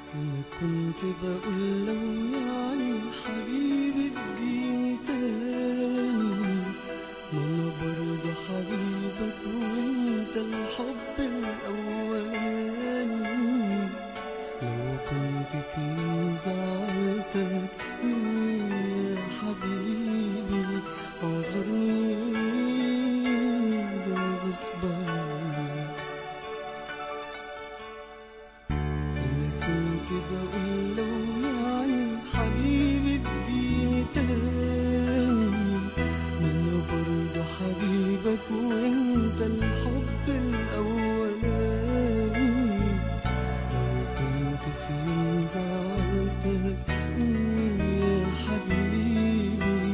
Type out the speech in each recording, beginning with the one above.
أنا كنت بقول لو يعني حبيبي تجيني تاني ما أنا برضه حبيبك وأنت الحب الأولاني لو كنت في يوم زعلتك مني يا حبيبي اعذرني ده غصب عني أنا كنت بقول لو يعني حبيبي تجيني تاني ما أنا برضه حبيبك وأنت الحب الأولاني لو كنت في يوم زعلتك مني يا حبيبي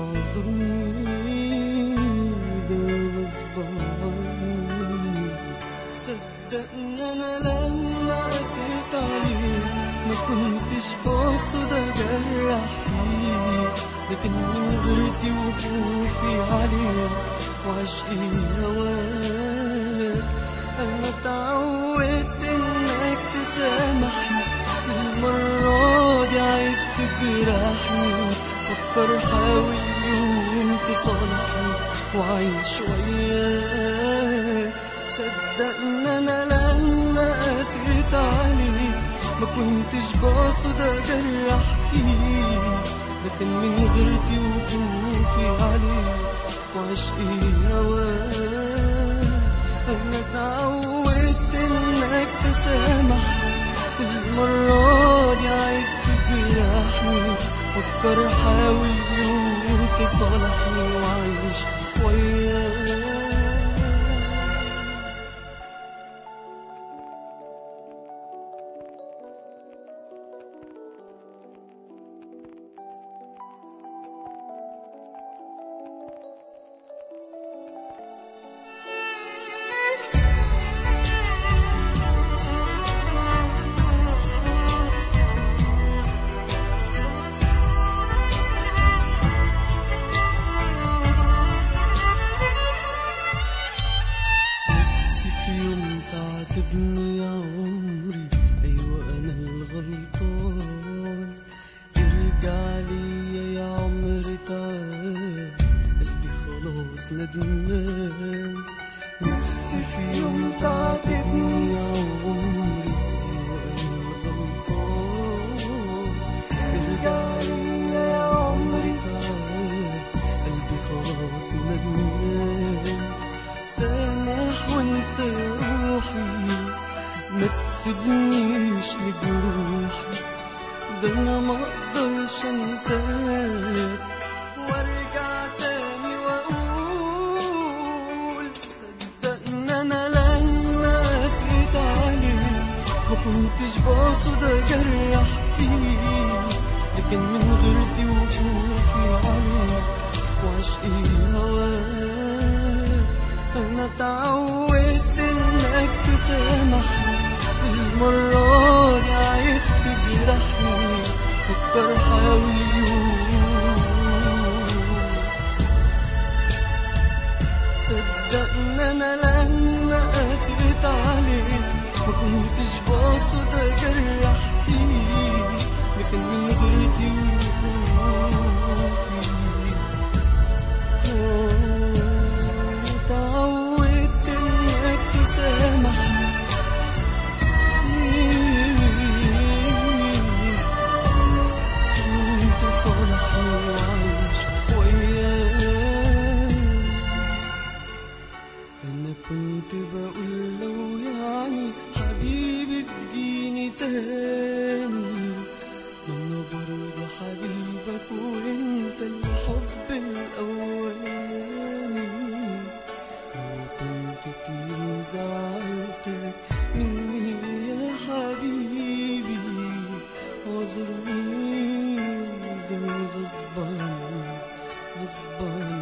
اعذرني ده غصب عني صدقني انا لما قسيت عليك ما كنتش بقصد اجرح فيك لكن من غيرتي وخوفي عليك وعشقي هواك انا اتعودت انك تسامحني المرة دي عايز تجرحني فكر حاول يوم تصالحني وعيش وياك صدقني انا لما قاسيت عليك ما كنتش بقصد اجرح فيك لكن من غيرتي وخوفي عليك وعشقي هواك انا اتعودت انك تسامحني المرة دي عايز تجرحني فكر حاول يوم تصالحني وعيش وياك نفسي في يوم تعاتبني يا عمري أيوة أنا الغلطان ارجع ليا يا عمري تعال قلبي خلاص ندمان نفسي في يوم تعاتبني يا عمري أيوة أنا الغلطان ارجع ليا يا عمري تعال قلبي خلاص ندمان سامح وانسى روحي ما تسيبنيش لجروحي ده انا ما اقدرش انساك وارجع تاني واقول صدقني انا لما قسيت عليك ما كنتش بقصد اجرح فيك لكن من غيرتي وخوفي عليك وعشقي هواك انا اتعودت انك تسامحني المرة دي عايز تجرحني فكر حاول يوم صدقني انا لما قاسيت عليك ما كنتش بقصد اجرح فيك لكن من غيرتي وخوفي اتعودت انك تسامحني تصالحني وعيش وياك انا كنت بقول لو يعني حبيبي تجيني تاني ما انا برضه حبيبك وانت الحب الاولاني لو كنت في يوم زعلتك مني يا حبيبي اعذرني ده غصب عني غصب عني